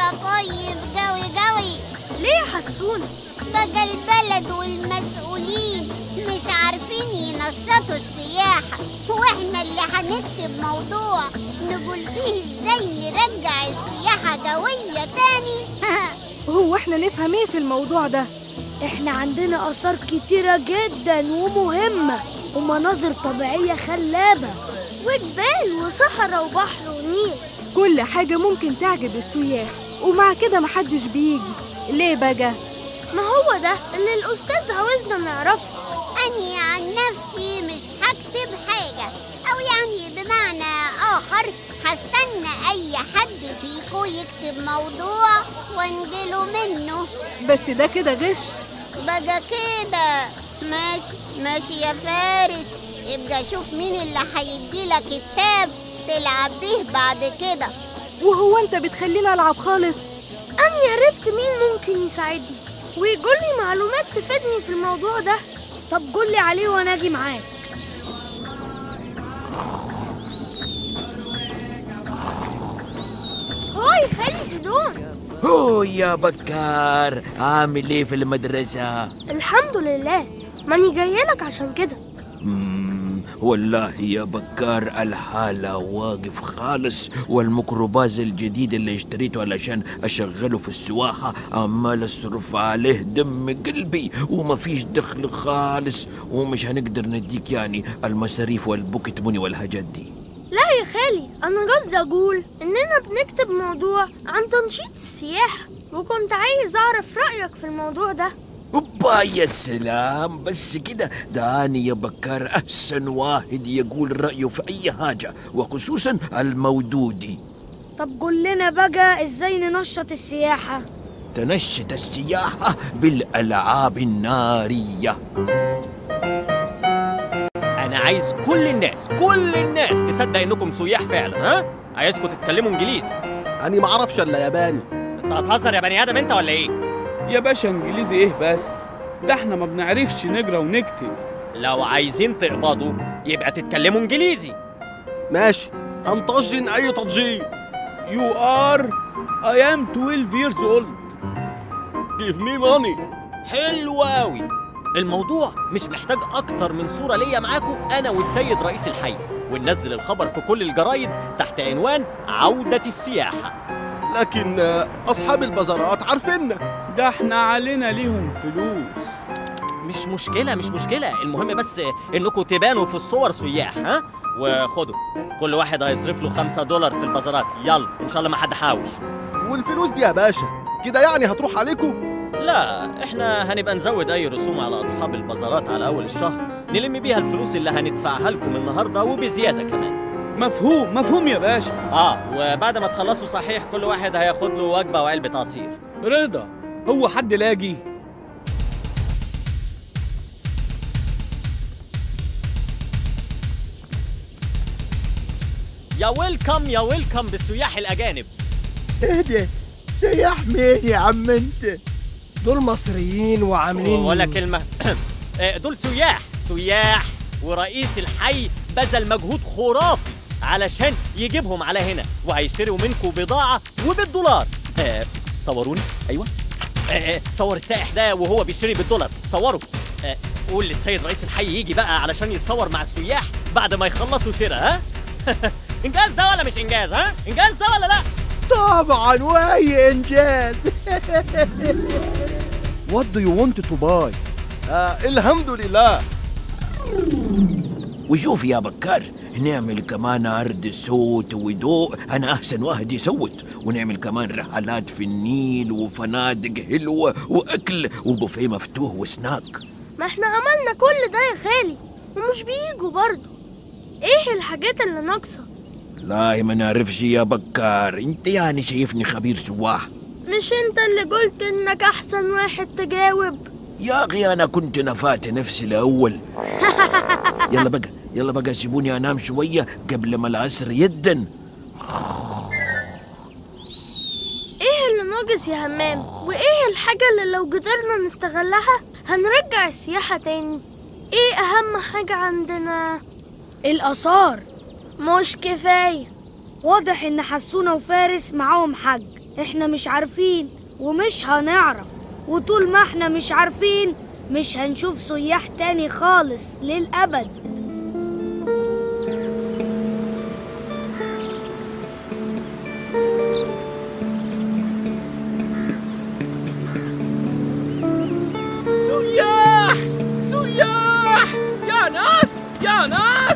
طيب قوي قوي ليه يا حسونة بقى البلد والمسؤولين مش عارفين ينشطوا السياحة واحنا اللي هنكتب موضوع نقول فيه ازاي نرجع السياحة قوية تاني هو احنا نفهم ايه في الموضوع ده احنا عندنا آثار كتيرة جدا ومهمة ومناظر طبيعية خلابة وجبال وصحراء وبحر ونيل كل حاجة ممكن تعجب السياح ومع كده محدش بيجي ليه بقى ما هو ده اللي الأستاذ عاوزنا نعرفه أني عن نفسي مش هكتب حاجة أو يعني بمعنى آخر هستنى أي حد فيكو يكتب موضوع وانجله منه بس ده كده غش بقى كده ماشي ماشي يا فارس ابقى شوف مين اللي هيديلك كتاب تلعب بيه بعد كده وهو انت بتخليني العب خالص أنا عرفت مين ممكن يساعدني ويقول لي معلومات تفيدني في الموضوع ده طب قول لي عليه وأنا أجي معاك هاي خالي زيدون هو يا بكار عامل ايه في المدرسة؟ الحمد لله ماني جاي لك عشان كده مم، والله يا بكار الحالة واقف خالص والميكروباص الجديد اللي اشتريته علشان اشغله في السواحة عمال اصرف عليه دم قلبي وما فيش دخل خالص ومش هنقدر نديك يعني المصاريف والبوكت موني والحاجات دي لا يا خالي أنا قصدي أقول إننا بنكتب موضوع عن تنشيط السياحة وكنت عايز أعرف رأيك في الموضوع ده اوبا يا سلام بس كده ده أنا يا بكار أحسن واحد يقول رأيه في أي حاجة وخصوصا المودودي طب قول لنا بقى إزاي ننشط السياحة تنشط السياحة بالألعاب النارية انا عايز كل الناس كل الناس تصدق انكم سياح فعلا ها عايزكم تتكلموا انجليزي أنا ما أعرفش إلا ياباني انت هتهزر يا بني ادم انت ولا ايه يا باشا انجليزي ايه بس ده احنا ما بنعرفش نقرا ونكتب لو عايزين تقبضوا يبقى تتكلموا انجليزي ماشي هنطجن أي تطجين يو ار اي ام 12 years old Give me money حلو قوي الموضوع مش محتاج اكتر من صوره ليا معاكم انا والسيد رئيس الحي وننزل الخبر في كل الجرايد تحت عنوان عوده السياحه لكن آه، أصحاب البازارات عارفيننا ده احنا علينا ليهم فلوس مش مشكله مش مشكله المهم بس انكم تبانوا في الصور سياح ها وخدوا كل واحد هيصرف له خمسة دولار في البازارات يلا ان شاء الله ما حد حاوش والفلوس دي يا باشا كده يعني هتروح عليكم لا احنا هنبقى نزود اي رسوم على اصحاب البازارات على اول الشهر نلم بيها الفلوس اللي هندفعها لكم النهارده وبزياده كمان مفهوم مفهوم يا باشا اه وبعد ما تخلصوا صحيح كل واحد هياخد له وجبه وعلبه عصير رضا هو حد لاجي يا ويلكم يا ويلكم بالسياح الاجانب اهدى سياح مين يا عم انت دول مصريين وعاملين ولا كلمه آه، دول سياح سياح ورئيس الحي بذل مجهود خرافي علشان يجيبهم على هنا وهيشتروا منكم بضاعه وبالدولار آه، صوروني ايوه آه، آه، صور السائح ده وهو بيشتري بالدولار صوروا آه، قول للسيد رئيس الحي يجي بقى علشان يتصور مع السياح بعد ما يخلصوا شراء ها انجاز ده ولا مش انجاز ها انجاز ده ولا لا طبعا وهي انجاز What do you want to buy؟ آه الحمد لله وشوف يا بكار نعمل كمان عرض صوت وضوء أنا أحسن واحد يصوت ونعمل كمان رحلات في النيل وفنادق حلوة وأكل وبوفيه مفتوح وسناك ما احنا عملنا كل ده يا خالي ومش بيجوا برضه ايه الحاجات اللي ناقصة لا ما نعرفش يا بكار انت يعني شايفني خبير سواح مش انت اللي قلت انك احسن واحد تجاوب يا أخي أنا كنت نفعت نفسي الأول يلا بقى يلا بقى سيبوني أنام شوية قبل ما العصر يدن ايه اللي ناقص يا همام وايه الحاجة اللي لو قدرنا نستغلها هنرجع السياحة تاني ايه اهم حاجة عندنا الآثار مش كفاية واضح ان حسونة وفارس معاهم حج احنا مش عارفين ومش هنعرف وطول ما احنا مش عارفين مش هنشوف سياح تاني خالص للأبد سياح سياح يا ناس يا ناس